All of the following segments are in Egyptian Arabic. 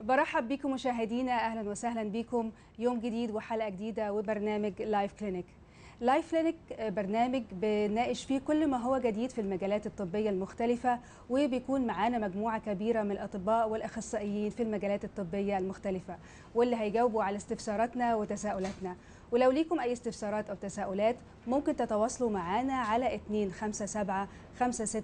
برحب بكم مشاهدينا اهلا وسهلا بكم يوم جديد وحلقه جديده وبرنامج لايف كلينيك لايف كلينيك برنامج بناقش فيه كل ما هو جديد في المجالات الطبيه المختلفه وبيكون معانا مجموعه كبيره من الاطباء والاخصائيين في المجالات الطبيه المختلفه واللي هيجاوبوا على استفساراتنا وتساؤلاتنا ولو ليكم اي استفسارات او تساؤلات ممكن تتواصلوا معنا على 257 56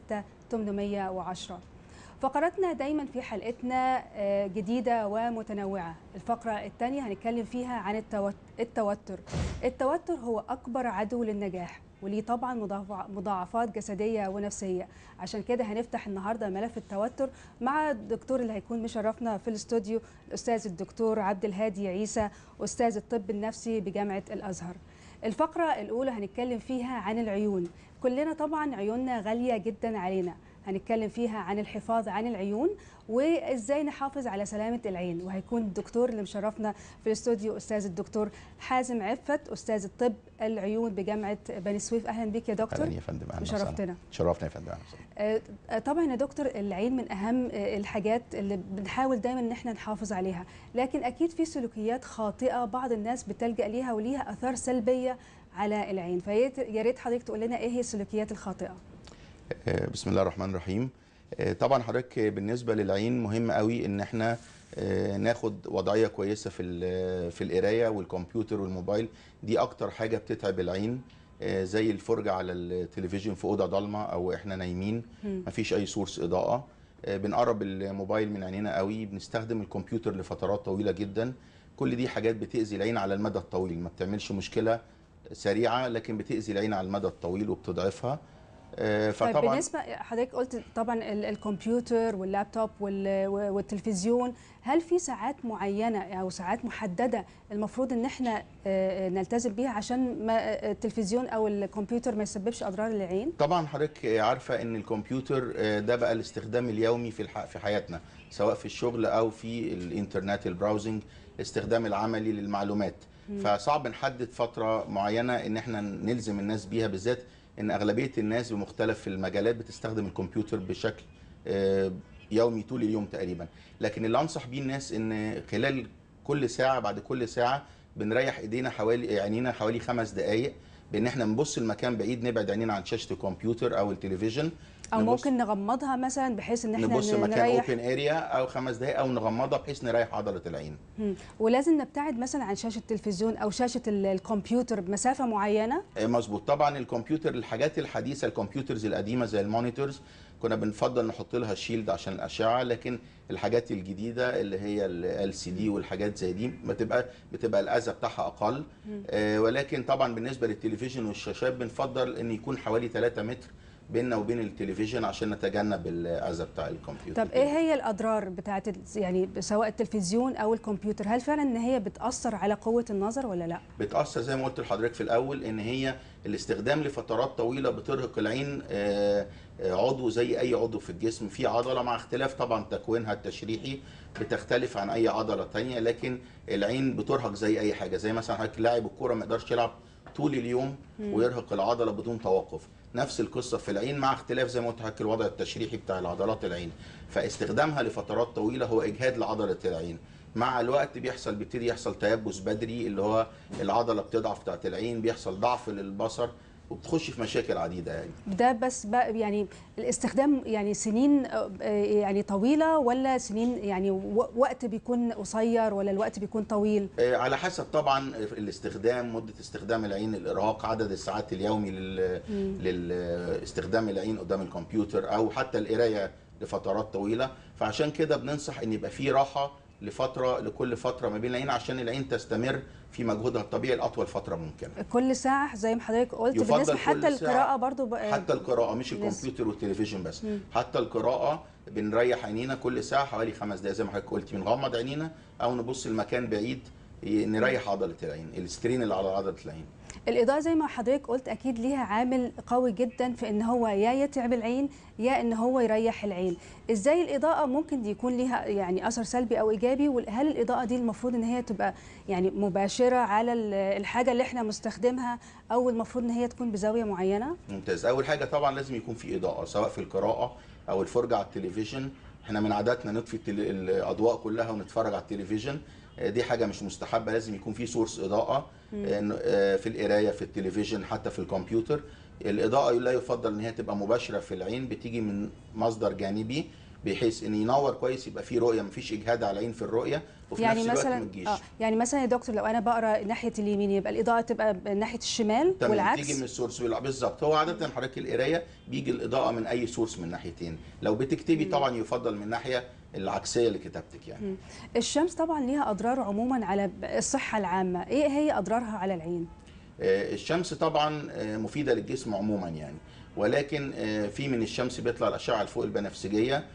810 فقراتنا دايما في حلقتنا جديدة ومتنوعة الفقرة الثانية هنتكلم فيها عن التوتر التوتر هو أكبر عدو للنجاح وليه طبعا مضاعفات جسدية ونفسية عشان كده هنفتح النهاردة ملف التوتر مع الدكتور اللي هيكون مشرفنا في الاستوديو الأستاذ الدكتور عبد الهادي عيسى أستاذ الطب النفسي بجامعة الأزهر الفقرة الأولى هنتكلم فيها عن العيون كلنا طبعا عيوننا غالية جدا علينا هنتكلم فيها عن الحفاظ عن العيون وازاي نحافظ على سلامه العين وهيكون الدكتور اللي مشرفنا في الاستوديو استاذ الدكتور حازم عفت استاذ الطب العيون بجامعه بني سويف اهلا بك يا دكتور اهلا يا فندم اهلا شرفتنا شرفنا يا فندم أه طبعا يا دكتور العين من اهم الحاجات اللي بنحاول دايما ان احنا نحافظ عليها لكن اكيد في سلوكيات خاطئه بعض الناس بتلجا ليها وليها اثار سلبيه على العين فيا ريت حضرتك تقول لنا ايه هي السلوكيات الخاطئه بسم الله الرحمن الرحيم طبعا حضرتك بالنسبه للعين مهم قوي ان احنا ناخد وضعيه كويسه في في القرايه والكمبيوتر والموبايل دي اكتر حاجه بتتعب العين زي الفرجه على التلفزيون في اوضه ضلمه او احنا نايمين مفيش اي سورس اضاءه بنقرب الموبايل من عينينا قوي بنستخدم الكمبيوتر لفترات طويله جدا كل دي حاجات بتاذي العين على المدى الطويل ما بتعملش مشكله سريعه لكن بتاذي العين على المدى الطويل وبتضعفها فطبعا طيب بالنسبه حضرتك قلت طبعا الكمبيوتر واللابتوب والتلفزيون هل في ساعات معينه او ساعات محدده المفروض ان احنا نلتزم بيها عشان ما التلفزيون او الكمبيوتر ما يسببش اضرار للعين طبعا حضرتك عارفه ان الكمبيوتر ده بقى الاستخدام اليومي في في حياتنا سواء في الشغل او في الانترنت البراوزنج الاستخدام العملي للمعلومات فصعب نحدد فتره معينه ان احنا نلزم الناس بيها بالذات ان اغلبيه الناس بمختلف المجالات بتستخدم الكمبيوتر بشكل يومي طول اليوم تقريبا لكن اللي انصح بيه الناس ان خلال كل ساعه بعد كل ساعه بنريح ايدينا حوالي عينينا حوالي خمس دقائق بان احنا نبص المكان بعيد نبعد عينينا عن شاشه الكمبيوتر او التلفزيون او ممكن نغمضها مثلا بحيث ان احنا نبص مكان اوبن اريا او خمس دقائق او نغمضها بحيث نريح عضله العين مم. ولازم نبتعد مثلا عن شاشه التلفزيون او شاشه الكمبيوتر بمسافه معينه مظبوط طبعا الكمبيوتر الحاجات الحديثه الكمبيوترز القديمه زي المونيتورز كنا بنفضل نحط لها شيلد عشان الاشعه لكن الحاجات الجديده اللي هي ال سي دي والحاجات زي دي بتبقى بتبقى الاذى بتاعها اقل آه ولكن طبعا بالنسبه للتلفزيون والشاشات بنفضل ان يكون حوالي 3 متر بيننا وبين التلفزيون عشان نتجنب الاذى بتاع الكمبيوتر طب ايه هي الاضرار بتاعه يعني سواء التلفزيون او الكمبيوتر هل فعلا ان هي بتاثر على قوه النظر ولا لا بتاثر زي ما قلت لحضرتك في الاول ان هي الاستخدام لفترات طويله بترهق العين عضو زي اي عضو في الجسم في عضله مع اختلاف طبعا تكوينها التشريحي بتختلف عن اي عضله ثانيه لكن العين بترهق زي اي حاجه زي مثلا حضرتك لاعب الكوره ما يقدرش يلعب طول اليوم ويرهق العضله بدون توقف نفس القصه في العين مع اختلاف زي ما قلت لحضرتك الوضع التشريحي بتاع العضلات العين فاستخدامها لفترات طويله هو اجهاد لعضله العين مع الوقت بيحصل بيبتدي يحصل تيبس بدري اللي هو العضله بتضعف بتاعت العين بيحصل ضعف للبصر وبتخش في مشاكل عديده يعني ده بس بقى يعني الاستخدام يعني سنين يعني طويله ولا سنين يعني وقت بيكون قصير ولا الوقت بيكون طويل على حسب طبعا الاستخدام مده استخدام العين الارهاق عدد الساعات اليومي لل لاستخدام العين قدام الكمبيوتر او حتى القرايه لفترات طويله فعشان كده بننصح ان يبقى في راحه لفتره لكل فتره ما بين العين عشان العين تستمر في مجهودها الطبيعي لاطول فتره ممكنه. كل ساعه زي ما حضرتك قلت بالنسبه حتى القراءه برضو حتى القراءه مش الكمبيوتر والتلفزيون بس مم. حتى القراءه بنريح عينينا كل ساعه حوالي خمس دقائق زي ما حضرتك قلت بنغمض عينينا او نبص المكان بعيد نريح عضله العين السترين اللي على عضله العين. الاضاءه زي ما حضرتك قلت اكيد ليها عامل قوي جدا في ان هو يا يتعب العين يا ان هو يريح العين ازاي الاضاءه ممكن يكون ليها يعني اثر سلبي او ايجابي وهل الاضاءه دي المفروض ان هي تبقى يعني مباشره على الحاجه اللي احنا مستخدمها او المفروض ان هي تكون بزاويه معينه ممتاز اول حاجه طبعا لازم يكون في اضاءه سواء في القراءه او الفرجه على التلفزيون احنا من عاداتنا نطفي التل- الاضواء كلها ونتفرج على التلفزيون آه، دي حاجه مش مستحبه لازم يكون في سورس اضاءه آه، آه، في القرايه في التلفزيون حتى في الكمبيوتر الاضاءه لا يفضل ان هي تبقى مباشره في العين بتيجي من مصدر جانبي بحيث ان ينور كويس يبقى في رؤيه مفيش اجهاد على العين في الرؤيه وفي يعني نفس الوقت مثلا ما تجيش اه يعني مثلا يا دكتور لو انا بقرا ناحيه اليمين يبقى الاضاءه تبقى ناحيه الشمال تمام والعكس تيجي من السورس ولا- بالظبط هو عاده حضرتك القرايه بيجي الاضاءه من اي سورس من ناحيتين لو بتكتبي طبعا يفضل من الناحيه العكسيه لكتابتك يعني الشمس طبعا ليها اضرار عموما على الصحه العامه ايه هي اضرارها على العين آه، الشمس طبعا آه، مفيده للجسم عموما يعني ولكن آه، في من الشمس بيطلع الاشعه الفوق البنفسجيه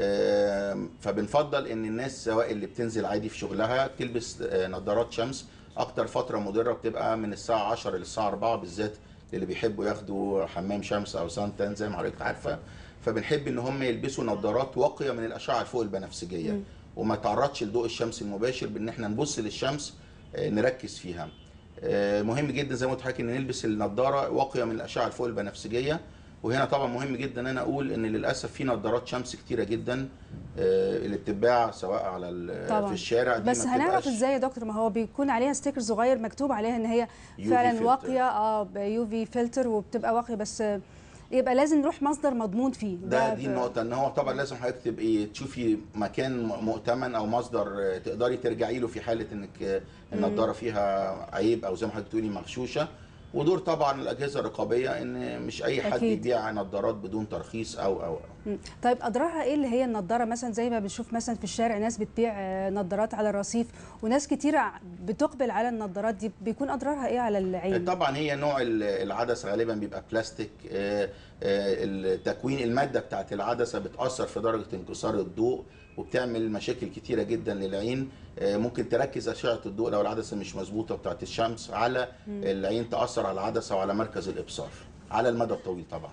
آه، فبنفضل ان الناس سواء اللي بتنزل عادي في شغلها تلبس آه، نظارات شمس اكتر فتره مضره بتبقى من الساعه 10 للساعه 4 بالذات اللي بيحبوا ياخدوا حمام شمس او سان تان زي ما حضرتك عارفه فبنحب ان هم يلبسوا نظارات واقيه من الاشعه الفوق البنفسجيه وما تعرضش لضوء الشمس المباشر بان احنا نبص للشمس آه، نركز فيها آه، مهم جدا زي ما قلت لحضرتك ان نلبس النضاره واقيه من الاشعه الفوق البنفسجيه وهنا طبعا مهم جدا ان انا اقول ان للاسف في نظارات شمس كتيره جدا آه، اللي بتتباع سواء على ال- طبعا. في الشارع دي بس ما هنعرف بتبقاش- ازاي يا دكتور ما هو بيكون عليها ستيكر صغير مكتوب عليها ان هي UV فعلا filter. واقيه اه بيو في فلتر وبتبقى واقيه بس آه، يبقى لازم نروح مصدر مضمون فيه ده دي ب- النقطة ان هو طبعا لازم حضرتك تبقي تشوفي مكان م- مؤتمن او مصدر آه، تقدري ترجعي له في حالة انك آه، النضارة فيها عيب او زي ما حضرتك بتقولي مغشوشة ودور طبعا الاجهزة الرقابية ان مش اي حد أكيد. يبيع نظارات بدون ترخيص او او أو. مم. طيب اضرارها ايه اللي هي النضاره مثلا زي ما بنشوف مثلا في الشارع ناس بتبيع آه، نضارات على الرصيف وناس كتير ع- بتقبل على النضارات دي بيكون اضرارها ايه على العين طبعا هي نوع ال- العدسه غالبا بيبقى بلاستيك آه، آه، التكوين الماده بتاعت العدسه بتاثر في درجه انكسار الضوء وبتعمل مشاكل كتيره جدا للعين آه، ممكن تركز اشعه الضوء لو العدسه مش مظبوطه بتاعت الشمس على العين تاثر على العدسه وعلى مركز الابصار على المدى الطويل طبعا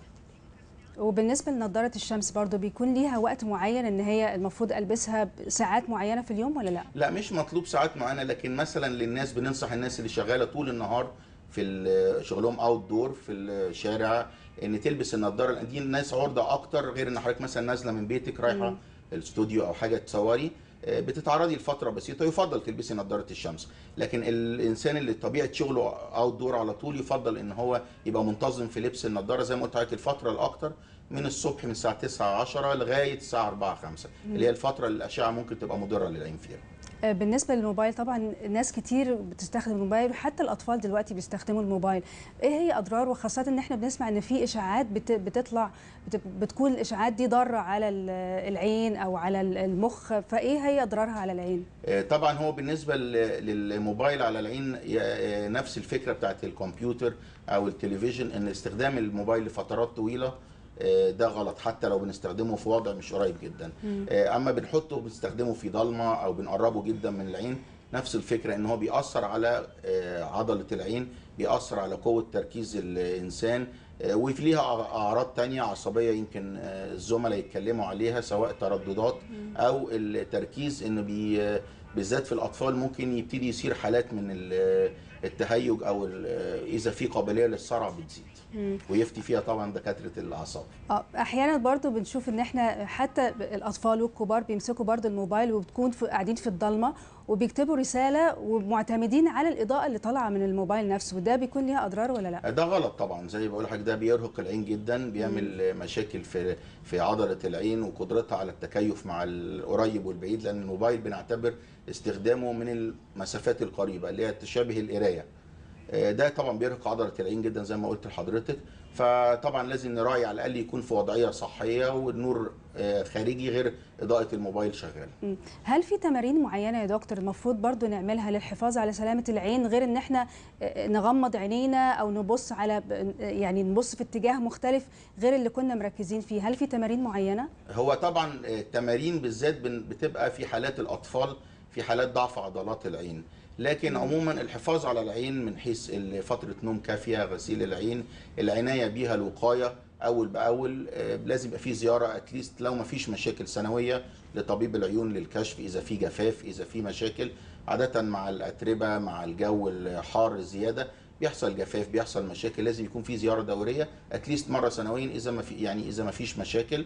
وبالنسبه لنضاره الشمس برضو بيكون ليها وقت معين ان هي المفروض البسها ساعات معينه في اليوم ولا لا لا مش مطلوب ساعات معينه لكن مثلا للناس بننصح الناس اللي شغاله طول النهار في ال- شغلهم اوت دور في الشارع ان تلبس النضاره لان دي الناس عرضه اكتر غير ان حضرتك مثلا نازله من بيتك رايحه الاستوديو او حاجه تصوري آه، بتتعرضي لفتره بسيطه يفضل تلبسي نضاره الشمس لكن الانسان اللي طبيعه شغله اوت دور على طول يفضل ان هو يبقى منتظم في لبس النضاره زي ما قلت لحضرتك الفتره الاكتر من الصبح من الساعه 9 10 لغايه الساعه 4 5 اللي هي الفتره اللي الاشعه ممكن تبقى مضره للعين فيها آه، بالنسبه للموبايل طبعا ناس كتير بتستخدم الموبايل وحتى الاطفال دلوقتي بيستخدموا الموبايل ايه هي اضرار وخاصه ان احنا بنسمع ان في اشاعات بت- بتطلع بت- بتكون الاشاعات دي ضاره على ال- العين او على ال- المخ فايه هي اضرارها على العين آه، طبعا هو بالنسبه ل- للموبايل على العين ي- آه، نفس الفكره بتاعت الكمبيوتر او التلفزيون ان استخدام الموبايل لفترات طويله آه، ده غلط حتى لو بنستخدمه في وضع مش قريب جدا آه، اما بنحطه بنستخدمه في ضلمه او بنقربه جدا من العين نفس الفكره ان هو بيأثر على آه، عضله العين بيأثر على قوه تركيز الانسان آه، وفي ليها أع- اعراض تانية عصبيه يمكن آه، الزملاء يتكلموا عليها سواء ترددات او التركيز انه بي آه، بالذات في الاطفال ممكن يبتدي يصير حالات من ال- التهيج او ال- اذا في قابليه للصرع بتزيد ويفتي فيها طبعا دكاتره الاعصاب اه احيانا برضو بنشوف ان احنا حتى الاطفال والكبار بيمسكوا برضو الموبايل وبتكون في قاعدين في الضلمه وبيكتبوا رساله ومعتمدين على الاضاءه اللي طالعه من الموبايل نفسه وده بيكون ليها اضرار ولا لا ده غلط طبعا زي بقول لحضرتك ده بيرهق العين جدا بيعمل مشاكل في في عضله العين وقدرتها على التكيف مع القريب والبعيد لان الموبايل بنعتبر استخدامه من المسافات القريبه اللي هي تشابه القرايه آه، ده طبعا بيرهق عضله العين جدا زي ما قلت لحضرتك فطبعا لازم نراعي على الاقل يكون في وضعيه صحيه والنور آه، خارجي غير اضاءه الموبايل شغال مم. هل في تمارين معينه يا دكتور المفروض برضو نعملها للحفاظ على سلامه العين غير ان احنا آه، نغمض عينينا او نبص على ب- يعني نبص في اتجاه مختلف غير اللي كنا مركزين فيه هل في تمارين معينه هو طبعا التمارين بالذات بن- بتبقى في حالات الاطفال في حالات ضعف عضلات العين لكن عموما الحفاظ على العين من حيث ال- فتره نوم كافيه غسيل العين العنايه بيها الوقايه اول باول آه، لازم يبقى في زياره اتليست لو ما فيش مشاكل سنويه لطبيب العيون للكشف اذا في جفاف اذا في مشاكل عاده مع الاتربه مع الجو الحار زياده بيحصل جفاف بيحصل مشاكل لازم يكون في زياره دوريه اتليست مره سنويا اذا ما في يعني اذا ما فيش مشاكل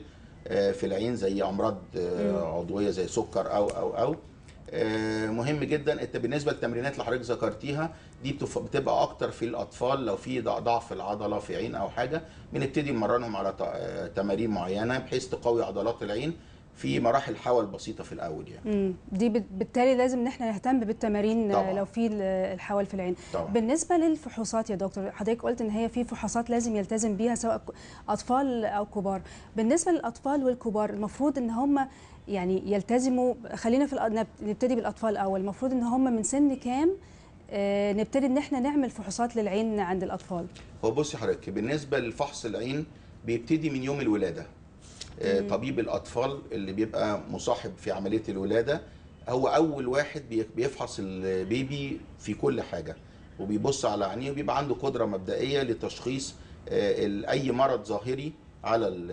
آه، في العين زي امراض آه، عضويه زي سكر او او او آه، مهم جدا انت بالنسبه للتمرينات اللي حضرتك ذكرتيها دي بتف- بتبقى اكتر في الاطفال لو في ضع- ضعف العضله في عين او حاجه بنبتدي نمرنهم على ت- آه، تمارين معينه بحيث تقوي عضلات العين في مراحل حول بسيطه في الاول يعني مم. دي بت- بالتالي لازم ان احنا نهتم بالتمارين آه، طبعاً. لو في ال- الحول في العين طبعا بالنسبه للفحوصات يا دكتور حضرتك قلت ان هي في فحوصات لازم يلتزم بيها سواء ك- اطفال او كبار بالنسبه للاطفال والكبار المفروض ان هم يعني يلتزموا خلينا في الأ- نب- نبتدي بالاطفال اول المفروض ان هم من سن كام آه، نبتدي ان احنا نعمل فحوصات للعين عند الاطفال هو بصي حضرتك بالنسبه لفحص العين بيبتدي من يوم الولاده آه، طبيب الاطفال اللي بيبقى مصاحب في عمليه الولاده هو اول واحد بي- بيفحص البيبي في كل حاجه وبيبص على عينيه وبيبقى عنده قدره مبدئيه لتشخيص آه، ال- اي مرض ظاهري على ال-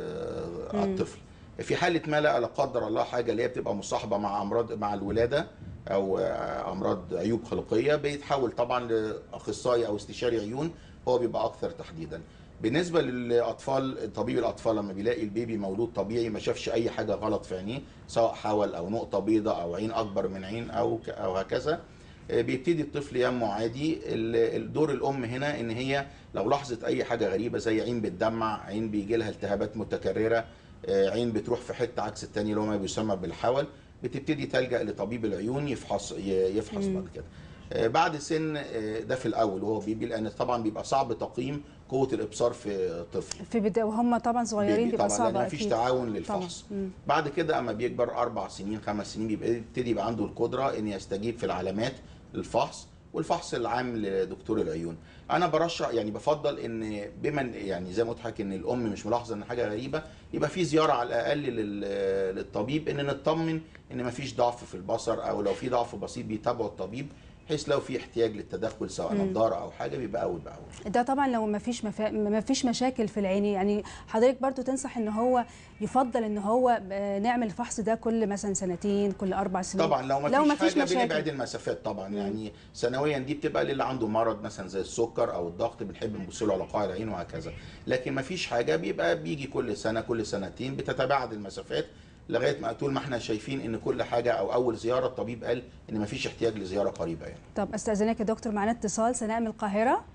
آه، على الطفل في حاله ما لا لا قدر الله حاجه اللي هي بتبقى مصاحبه مع امراض مع الولاده او آه، امراض عيوب خلقيه بيتحول طبعا لاخصائي او استشاري عيون هو بيبقى اكثر تحديدا بالنسبه للاطفال طبيب الاطفال لما بيلاقي البيبي مولود طبيعي ما شافش اي حاجه غلط في عينيه سواء حول او نقطه بيضاء او عين اكبر من عين او ك- او هكذا آه، بيبتدي الطفل ينمو عادي ال- الدور الام هنا ان هي لو لاحظت اي حاجه غريبه زي عين بتدمع عين بيجي لها التهابات متكرره آه، عين بتروح في حته عكس التانية اللي هو ما بيسمى بالحول بتبتدي تلجا لطبيب العيون يفحص ي- يفحص مم. بعد كده آه، بعد سن آه، ده في الاول وهو بيبي لان طبعا بيبقى صعب تقييم قوه الابصار في طفل في بداية وهم طبعا صغيرين بيبي بيبقى طبعا صعب لان مفيش اكيد تعاون طبعا للفحص مم. بعد كده اما بيكبر اربع سنين خمس سنين بيبقى يبتدي يبقى عنده القدره ان يستجيب في العلامات للفحص والفحص العام لدكتور العيون انا برشح يعني بفضل ان بما إن- يعني زي ما قلت لحضرتك ان الام مش ملاحظه ان حاجه غريبه يبقى في زياره على الاقل لل- للطبيب ان نطمن ان مفيش ضعف في البصر او لو في ضعف بسيط بيتابعوا الطبيب بحيث لو في احتياج للتدخل سواء مم. نظاره او حاجه بيبقى اول باول ده طبعا لو ما فيش مفا... ما فيش مشاكل في العين يعني حضرتك برضو تنصح ان هو يفضل ان هو آه، نعمل الفحص ده كل مثلا سنتين كل اربع سنين طبعا لو ما لو فيش مفيش حاجه مشاكل. بنبعد المسافات طبعا يعني سنويا دي بتبقى للي عنده مرض مثلا زي السكر او الضغط بنحب نبص له على قاع العين وهكذا لكن ما فيش حاجه بيبقى بيجي كل سنه كل سنتين بتتباعد المسافات لغايه ما طول ما احنا شايفين ان كل حاجه او اول زياره الطبيب قال ان ما فيش احتياج لزياره قريبه يعني طب استاذنك يا دكتور معانا اتصال سناء من القاهره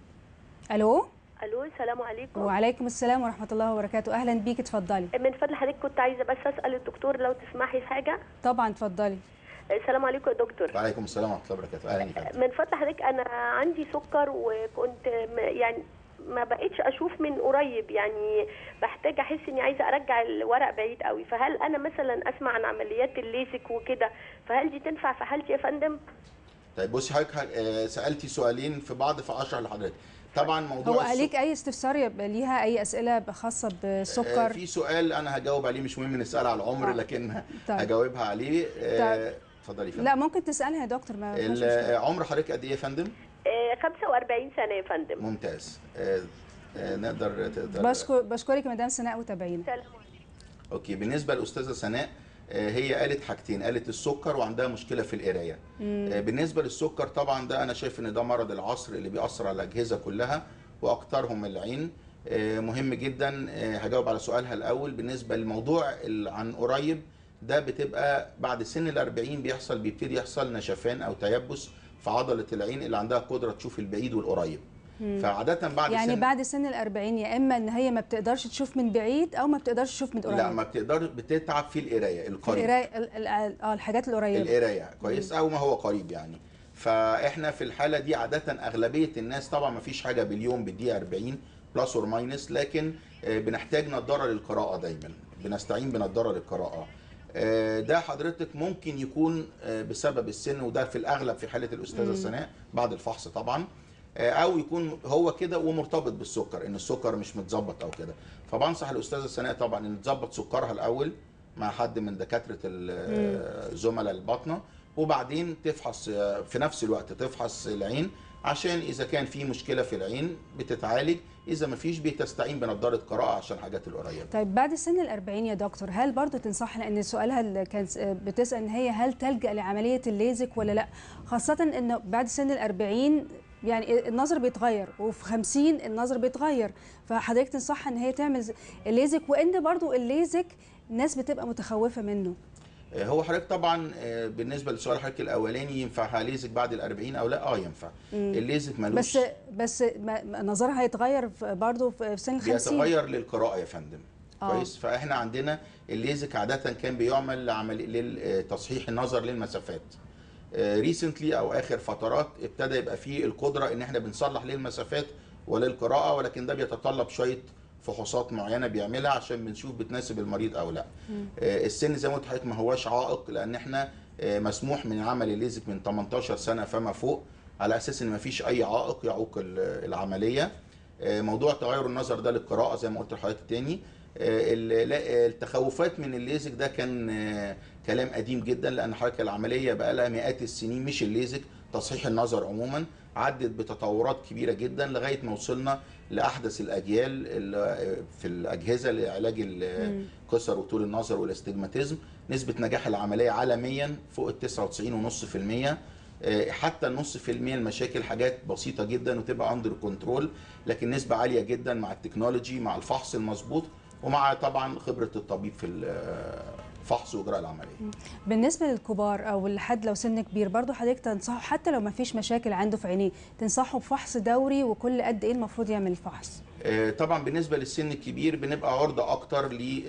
الو الو السلام عليكم وعليكم السلام ورحمه الله وبركاته اهلا بيك اتفضلي من فضل حضرتك كنت عايزه بس اسال الدكتور لو تسمحي في حاجه طبعا اتفضلي السلام عليكم يا دكتور وعليكم السلام ورحمه الله وبركاته اهلا يا فندم من فضل حضرتك انا عندي سكر وكنت م- يعني ما بقتش اشوف من قريب يعني بحتاج احس اني عايزه ارجع الورق بعيد قوي فهل انا مثلا اسمع عن عمليات الليزك وكده فهل دي تنفع في حالتي يا فندم طيب بصي حضرتك آه، سالتي سؤالين في بعض فاشرح لحضرتك طبعا موضوع هو السكر- عليك اي استفسار يبقى ليها اي اسئله خاصه آه، بالسكر في سؤال انا هجاوب عليه مش مهم نسال على العمر آه. لكن طيب. هجاوبها عليه آه، اتفضلي يا فندم لا ممكن تسالها يا دكتور ما فيهاش ال- مشكلة. عمر حضرتك قد ايه يا فندم؟ آه 45 سنه يا فندم ممتاز آه، آه، نقدر تقدر بشكر بشكرك يا مدام سناء وتابعينا سلام عليكم اوكي بالنسبه للاستاذه سناء آه، هي قالت حاجتين قالت السكر وعندها مشكله في القرايه آه، بالنسبه للسكر طبعا ده انا شايف ان ده مرض العصر اللي بيأثر على الاجهزه كلها واكثرهم العين آه، مهم جدا آه، هجاوب على سؤالها الاول بالنسبه للموضوع ال- عن قريب ده بتبقى بعد سن ال 40 بيحصل بيبتدي يحصل نشفان او تيبس في عضله العين اللي عندها قدره تشوف البعيد والقريب فعاده بعد يعني سن بعد سن الأربعين يا إما إن هي ما بتقدرش تشوف من بعيد أو ما بتقدرش تشوف من قريب لا ما بتقدر بتتعب في القرايه في القريب القراية ال- ال- اه الحاجات القريبة القرايه كويس او ما هو قريب يعني فاحنا في الحاله دي عاده اغلبيه الناس طبعا ما فيش حاجه باليوم بالدقيقه 40 بلس اور ماينس لكن آه، بنحتاج نضاره للقراءه دايما بنستعين بنضاره للقراءه آه، ده حضرتك ممكن يكون آه، بسبب السن وده في الاغلب في حاله الاستاذه سناء بعد الفحص طبعا آه، او يكون هو كده ومرتبط بالسكر ان السكر مش متظبط او كده فبنصح الاستاذه سناء طبعا ان تظبط سكرها الاول مع حد من دكاتره ال- زملاء الباطنه وبعدين تفحص آه، في نفس الوقت تفحص العين عشان اذا كان في مشكله في العين بتتعالج اذا ما فيش بتستعين بنضاره قراءه عشان الحاجات القريبه طيب بعد سن الأربعين يا دكتور هل برضو تنصحنا ان سؤالها اللي كان س- بتسأل ان هي هل تلجأ لعملية الليزك ولا لا خاصة انه بعد سن الأربعين يعني النظر بيتغير وفي 50 النظر بيتغير فحضرتك تنصحها ان هي تعمل ز- الليزك وان برضو الليزك ناس بتبقى متخوفه منه آه، هو حضرتك طبعا آه، بالنسبه لسؤال حضرتك الاولاني ينفع ليزك بعد ال 40 او لا اه ينفع الليزك ملوش بس بس ما- ما- نظرها هيتغير في- برضو في في سن ال 50 بيتغير للقراءه يا فندم آه. كويس فاحنا عندنا الليزك عاده كان بيعمل لعمل لتصحيح النظر للمسافات ريسنتلي او اخر فترات ابتدى يبقى فيه القدره ان احنا بنصلح للمسافات وللقراءه ولكن ده بيتطلب شويه فحوصات معينه بيعملها عشان بنشوف بتناسب المريض او لا آه، السن زي ما قلت لحضرتك ما هواش عائق لان احنا آه، مسموح من عمل الليزك من 18 سنه فما فوق على اساس ان ما فيش اي عائق يعوق ال- العمليه آه، موضوع تغير النظر ده للقراءه زي ما قلت لحضرتك تاني آه، ال- لا- التخوفات من الليزك ده كان آه، كلام قديم جدا لان حضرتك العمليه بقى لها مئات السنين مش الليزك تصحيح النظر عموما عدت بتطورات كبيره جدا لغايه ما وصلنا لاحدث الاجيال ال- في الاجهزه لعلاج الكسر وطول النظر والاستجماتيزم نسبه نجاح العمليه عالميا فوق ال 99.5% آه، حتى النص في المية المشاكل حاجات بسيطة جدا وتبقى اندر كنترول لكن نسبة عالية جدا مع التكنولوجي مع الفحص المظبوط ومع طبعا خبرة الطبيب في الفحص واجراء العملية بالنسبه للكبار او لحد لو سن كبير برضو حضرتك تنصحه حتى لو ما فيش مشاكل عنده في عينيه تنصحه بفحص دوري وكل قد ايه المفروض يعمل الفحص آه، طبعا بالنسبة للسن الكبير بنبقى عرضة أكتر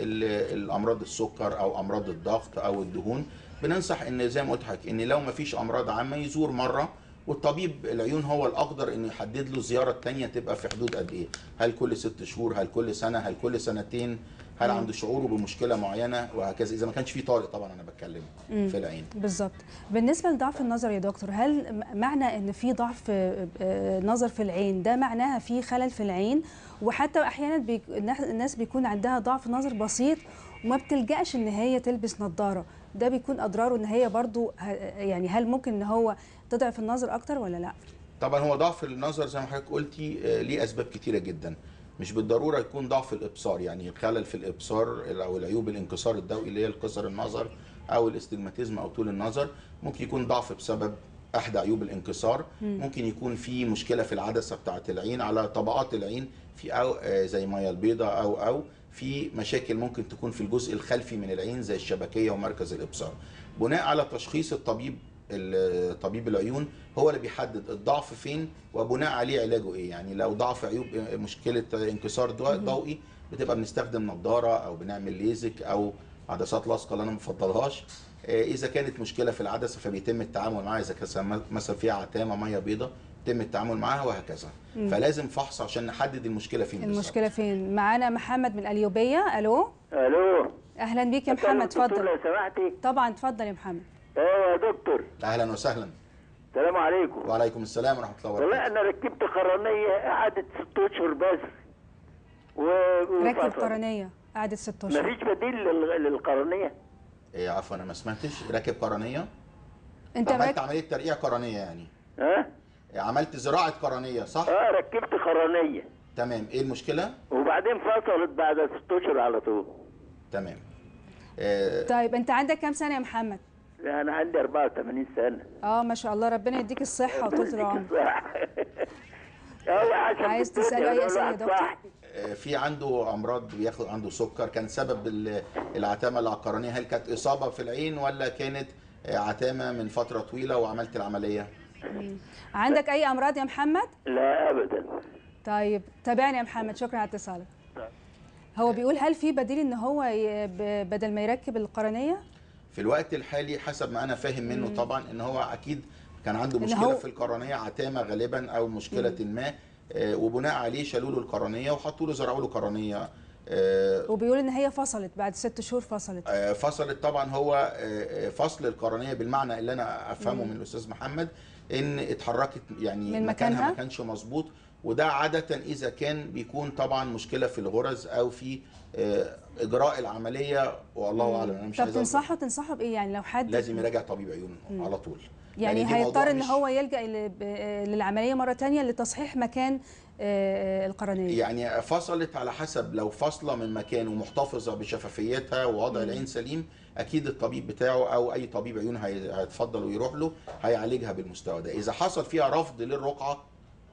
للأمراض السكر أو أمراض الضغط أو الدهون بننصح إن زي ما قلت لحضرتك إن لو ما فيش أمراض عامة يزور مرة والطبيب العيون هو الأقدر إنه يحدد له الزيارة التانية تبقى في حدود قد إيه هل كل ست شهور هل كل سنة هل كل سنتين هل عنده شعوره بمشكلة معينة وهكذا إذا ما كانش في طارئ طبعا أنا بتكلم في العين بالظبط بالنسبه لضعف النظر يا دكتور هل م- معنى ان في ضعف آه، آه، نظر في العين ده معناها في خلل في العين وحتى احيانا بيك... الناس- الناس بيكون عندها ضعف نظر بسيط وما بتلجاش ان هي تلبس نظاره ده بيكون اضراره ان هي برضو ه... يعني هل ممكن ان هو تضعف النظر اكتر ولا لا طبعا هو ضعف النظر زي ما حضرتك قلتي آه، ليه اسباب كتيره جدا مش بالضروره يكون ضعف الابصار يعني خلل في الابصار او العيوب الانكسار الضوئي اللي هي القصر النظر او الاستجماتيزم او طول النظر ممكن يكون ضعف بسبب احدى عيوب الانكسار ممكن يكون في مشكله في العدسه بتاعه العين على طبقات العين في او آه، زي ميه البيضاء او او في مشاكل ممكن تكون في الجزء الخلفي من العين زي الشبكيه ومركز الابصار بناء على تشخيص الطبيب ال- طبيب العيون هو اللي بيحدد الضعف فين وبناء عليه علاجه ايه يعني لو ضعف عيوب مشكله انكسار ضوء- ضوئي بتبقى بنستخدم نظاره او بنعمل ليزك او عدسات لاصقه اللي انا ما بفضلهاش آه، اذا كانت مشكله في العدسه فبيتم التعامل معاها اذا كان مثلا فيها عتامه ميه بيضاء يتم التعامل معاها وهكذا فلازم فحص عشان نحدد المشكله فين بالظبط. المشكله فين معانا محمد من القليوبيه الو الو اهلا بيك يا محمد دكتور اتفضل لو سمحتي طبعا اتفضل يا محمد ايوه يا دكتور اهلا وسهلا السلام عليكم وعليكم السلام ورحمه الله والله وبركاته انا ركبت قرنيه قعدت ست اشهر بس و... ركب وفصل. قرنيه قعدت ست اشهر مفيش بديل لل... للقرنيه إيه عفوا انا ما سمعتش راكب قرنيه انت عملت راكب عمليه ترقيع قرنيه يعني ها عملت زراعه قرنيه صح اه ركبت قرنيه تمام ايه المشكله وبعدين فصلت بعد ست اشهر على طول تمام آه، طيب انت عندك كام سنه يا محمد لا انا عندي 84 سنه اه ما شاء الله ربنا يديك الصحه وطولة العمر هو عشان عايز الدنيا تسأل أي الواحد أسئلة يا دكتور؟ صاحي. آه، في عنده امراض بياخد عنده سكر كان سبب ال- العتامه العقارنيه هل كانت اصابه في العين ولا كانت آه، عتامه من فتره طويله وعملت العمليه عندك اي امراض يا محمد لا ابدا طيب تابعني يا محمد شكرا على اتصالك هو بيقول هل في بديل ان هو ي- ب- بدل ما يركب القرنيه في الوقت الحالي حسب ما انا فاهم منه طبعا ان هو اكيد كان عنده إن مشكله هو- في القرنيه عتامه غالبا او مشكله ما آه، وبناء عليه شالوا له القرنيه وحطوا له زرعوا له قرنيه آه، وبيقول ان هي فصلت بعد ست شهور فصلت آه، فصلت طبعا هو آه، آه، فصل القرنيه بالمعنى اللي انا افهمه من الاستاذ محمد ان اتحركت يعني من مكانها مكانها؟ ما كانش مظبوط وده عاده اذا كان بيكون طبعا مشكله في الغرز او في آه، اجراء العمليه والله اعلم انا مش طب عايز أظلم. تنصحه تنصحه بايه يعني لو حد لازم يراجع طبيب عيون على طول يعني لأن دي موضوع هيضطر ان مش- هو يلجا ل- ب- للعمليه مره تانية لتصحيح مكان آه، القرنيه يعني فصلت على حسب لو فاصله من مكان ومحتفظه بشفافيتها ووضع العين سليم اكيد الطبيب بتاعه او اي طبيب عيون هي- هيتفضل ويروح له هيعالجها بالمستوى ده اذا حصل فيها رفض للرقعه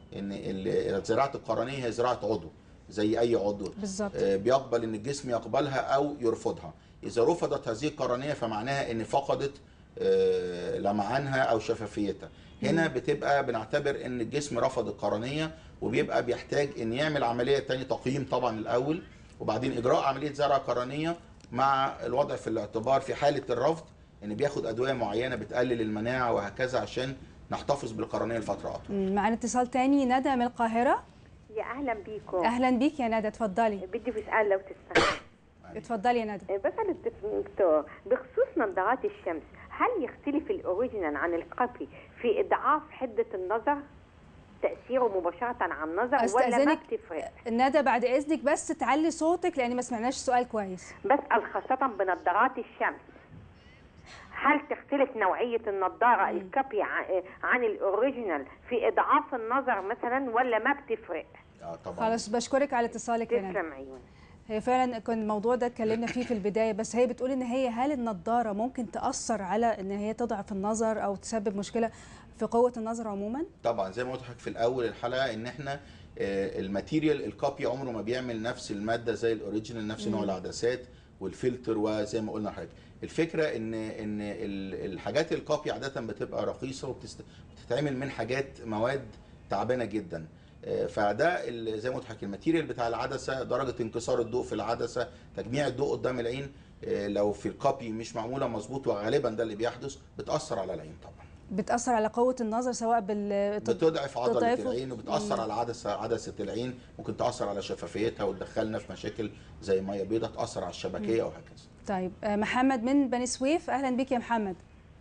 ان ال- زراعه القرنيه هي زراعه عضو زي اي عضو بالظبط آه، بيقبل ان الجسم يقبلها او يرفضها اذا رفضت هذه القرنيه فمعناها ان فقدت آه، لمعانها او شفافيتها هنا بتبقى بنعتبر ان الجسم رفض القرنيه وبيبقى بيحتاج ان يعمل عمليه تاني تقييم طبعا الاول وبعدين اجراء عمليه زرع قرنيه مع الوضع في الاعتبار في حاله الرفض ان بياخد ادويه معينه بتقلل المناعه وهكذا عشان نحتفظ بالقرنيه لفتره اطول مم، معانا اتصال تاني ندى من القاهره يا اهلا بيكم اهلا بيك يا ندى اتفضلي بدي في سؤال لو تسمح اتفضلي يا ندى بسأل الدكتور بخصوص نظارات الشمس هل يختلف الاوريجينال عن الكوبي في اضعاف حده النظر تاثيره مباشره على النظر ولا ما أستأذنك- بتفرق ندى بعد اذنك بس تعلي صوتك لان ما سمعناش السؤال كويس بسأل خاصة بنظارات الشمس هل تختلف نوعية النظارة الكوبي ع- عن الأوريجينال في إضعاف النظر مثلا ولا ما بتفرق؟ آه، طبعا خلاص بشكرك على اتصالك يا ندى تسلم عيون هي فعلا كان الموضوع ده اتكلمنا فيه في البدايه بس هي بتقول ان هي هل النضاره ممكن تاثر على ان هي تضعف النظر او تسبب مشكله في قوه النظر عموما طبعا زي ما قلت لحضرتك في الاول الحلقه ان احنا آه، الماتيريال الكوبي عمره ما بيعمل نفس الماده زي الاوريجينال نفس نوع العدسات والفلتر وزي ما قلنا لحضرتك الفكره ان ان ال- الحاجات الكوبي عاده بتبقى رخيصه وبتتعمل من حاجات مواد تعبانه جدا آه، فده ال- زي ما قلت لحضرتك الماتيريال بتاع العدسه درجه انكسار الضوء في العدسه تجميع الضوء قدام العين آه، لو في الكوبي مش معموله مظبوط وغالبا ده اللي بيحدث بتاثر على العين طبعا بتاثر على قوه النظر سواء بال بتضعف عضله تضعفه. العين وبتاثر مم. على عدسه عدسه العين ممكن تاثر على شفافيتها وتدخلنا في مشاكل زي ميه بيضاء تاثر على الشبكيه وهكذا طيب آه، محمد من بني سويف اهلا بيك يا محمد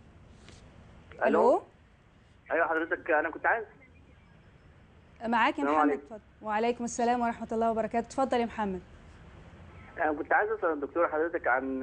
ألو. ايوه حضرتك انا كنت عايز معاك يا السلام محمد عليكم. اتفضل وعليكم السلام ورحمه الله وبركاته اتفضل يا محمد انا كنت عايز اسال الدكتور حضرتك عن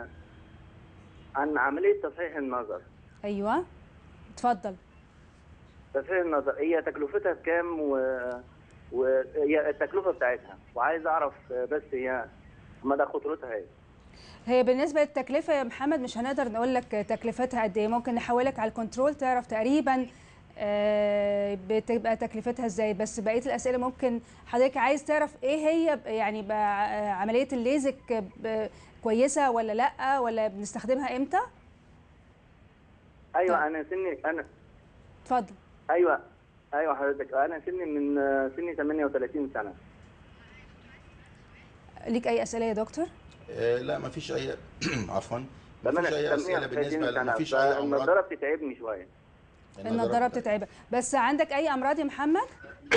عن عمليه تصحيح النظر ايوه اتفضل تصحيح النظر هي تكلفتها كام و وهي التكلفه بتاعتها وعايز اعرف بس هي مدى خطورتها ايه هي بالنسبه للتكلفه يا محمد مش هنقدر نقول لك تكلفتها قد ايه ممكن نحولك على الكنترول تعرف تقريبا آه، بتبقى تكلفتها ازاي بس بقيه الاسئله ممكن حضرتك عايز تعرف ايه هي ب- يعني ب- آه، عمليه الليزك ب- كويسه ولا لا ولا بنستخدمها امتى ايوه طيب. انا سني انا اتفضل ايوه ايوه حضرتك انا سني من سني 38 سنه ليك اي اسئله يا دكتور آه، لا ما فيش اي عفوا ما طب فيش انا اي اسئله 38 بالنسبه سنة، ما فيش اي فالنضاره امراض بتتعبني شويه النضاره بتتعبك بس عندك اي امراض يا محمد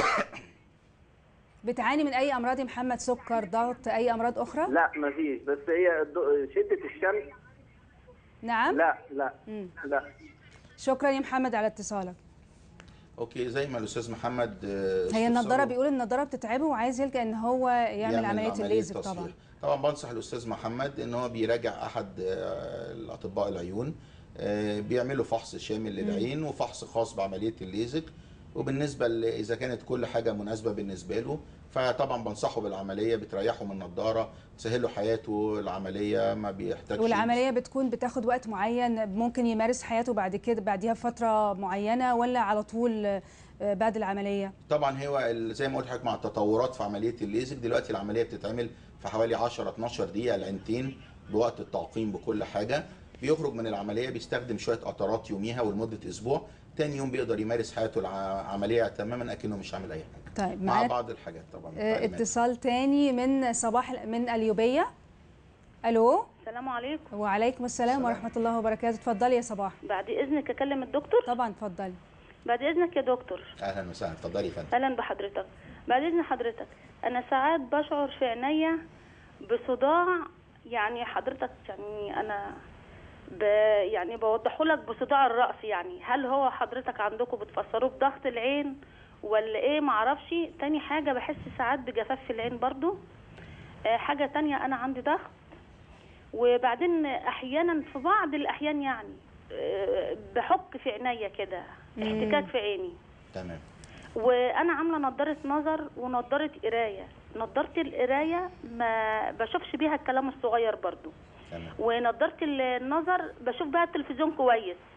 بتعاني من اي امراض يا محمد سكر ضغط اي امراض اخرى لا مفيش بس هي الضوء- شده الشمس نعم لا لا مم. لا شكرا يا محمد على اتصالك اوكي زي ما الاستاذ محمد آه، هي النضاره استفسره. بيقول النضاره بتتعبه وعايز يلجا ان هو يعمل, عمليه الليزك تصحيح. طبعا طبعا بنصح الاستاذ محمد ان هو بيراجع احد آه، الاطباء العيون آه، بيعملوا فحص شامل للعين وفحص خاص بعمليه الليزك وبالنسبه ل- اذا كانت كل حاجه مناسبه بالنسبه له فطبعا بنصحه بالعمليه بتريحه من النضاره تسهل له حياته العمليه ما بيحتاجش والعمليه بتكون بتاخد وقت معين ممكن يمارس حياته بعد كده بعديها بفتره معينه ولا على طول آه، بعد العمليه طبعا هو ال- زي ما قلت لحضرتك مع التطورات في عمليه الليزك دلوقتي العمليه بتتعمل في حوالي 10 12 دقيقه العينتين بوقت التعقيم بكل حاجه بيخرج من العمليه بيستخدم شويه قطرات يوميها ولمده اسبوع تاني يوم بيقدر يمارس حياته العمليه تماما اكنه مش عامل اي حاجه طيب مع معانا بعض الحاجات طبعا آه، التعليمات. اتصال تاني من صباح من اليوبيه الو السلام عليكم وعليكم السلام السلام. ورحمه الله وبركاته اتفضلي يا صباح بعد اذنك اكلم الدكتور طبعا اتفضلي بعد اذنك يا دكتور اهلا وسهلا اتفضلي يا فندم اهلا بحضرتك بعد اذن حضرتك انا ساعات بشعر في عينيا بصداع يعني حضرتك يعني انا ب يعني بوضحه لك بصداع الراس يعني هل هو حضرتك عندكم بتفسروه بضغط العين ولا ايه معرفش تاني حاجه بحس ساعات بجفاف في العين برضو آه، حاجه تانية انا عندي ضغط وبعدين احيانا في بعض الاحيان يعني آه، بحك في عينيا كده احتكاك في عيني تمام وانا عامله نضاره نظر ونضاره قرايه نضاره القرايه ما بشوفش بيها الكلام الصغير برضو تمام ونضاره النظر بشوف بيها التلفزيون كويس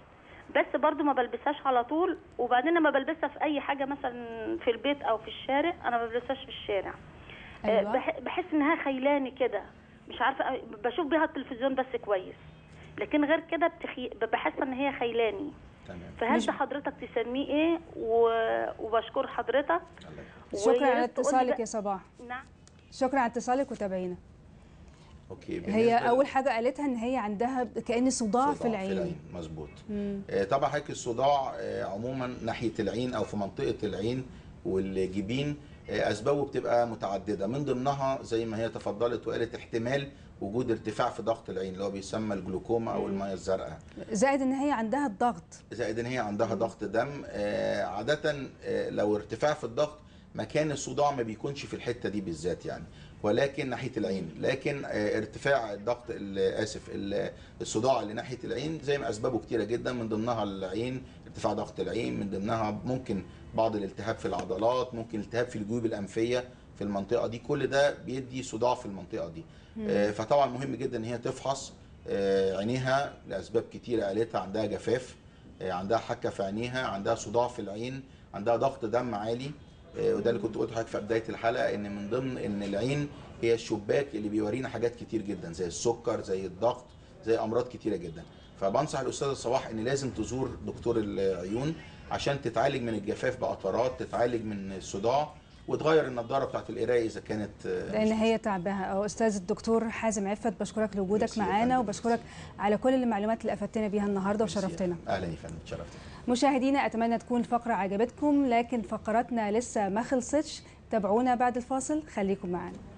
بس برضو ما بلبسهاش على طول وبعدين لما بلبسها في اي حاجه مثلا في البيت او في الشارع انا ما بلبسهاش في الشارع آه، أيوة. بح- بحس انها خيلاني كده مش عارفه أ- بشوف بيها التلفزيون بس كويس لكن غير كده بتخي... بحس ان هي خيلاني تمام فهل مش- ده حضرتك تسميه ايه و... وبشكر حضرتك الله يخليك. شكرا ويا على ريت تقولي اتصالك بقى- يا صباح نعم شكرا على اتصالك وتابعينا اوكي هي بالنسبة اول حاجه قالتها ان هي عندها كان صداع في العين مظبوط مم. آه، طبعا حضرتك الصداع آه، عموما ناحيه العين او في منطقه العين والجبين آه، اسبابه بتبقى متعدده من ضمنها زي ما هي تفضلت وقالت احتمال وجود ارتفاع في ضغط العين اللي هو بيسمى الجلوكوما او الميه الزرقاء زائد ان هي عندها الضغط زائد ان هي عندها ضغط دم آه، عاده آه، لو ارتفاع في الضغط مكان الصداع ما بيكونش في الحته دي بالذات يعني ولكن ناحيه العين لكن آه، ارتفاع الضغط ال- اسف ال- الصداع اللي ناحيه العين زي ما اسبابه كتيره جدا من ضمنها العين ارتفاع ضغط العين من ضمنها ممكن بعض الالتهاب في العضلات ممكن التهاب في الجيوب الانفيه في المنطقه دي كل ده بيدي صداع في المنطقه دي آه، فطبعا مهم جدا ان هي تفحص آه، عينيها لاسباب كتيره قالتها عندها جفاف آه، عندها حكه في عينيها عندها صداع في العين عندها ضغط دم عالي آه، وده اللي كنت قلت لحضرتك في بدايه الحلقه ان من ضمن ان العين هي الشباك اللي بيورينا حاجات كتير جدا زي السكر زي الضغط زي امراض كتيره جدا فبنصح الاستاذه صباح ان لازم تزور دكتور العيون عشان تتعالج من الجفاف بقطرات تتعالج من الصداع وتغير النضاره بتاعت القرايه اذا كانت آه، لان مش هي تعبها او استاذ الدكتور حازم عفت بشكرك لوجودك ميرسي يا معانا فندم. وبشكرك على كل المعلومات اللي افدتنا بيها النهارده ميرسي. وشرفتنا اهلا يا فندم اتشرفت مشاهدينا اتمنى تكون الفقره عجبتكم لكن فقراتنا لسه ما خلصتش تابعونا بعد الفاصل خليكم معانا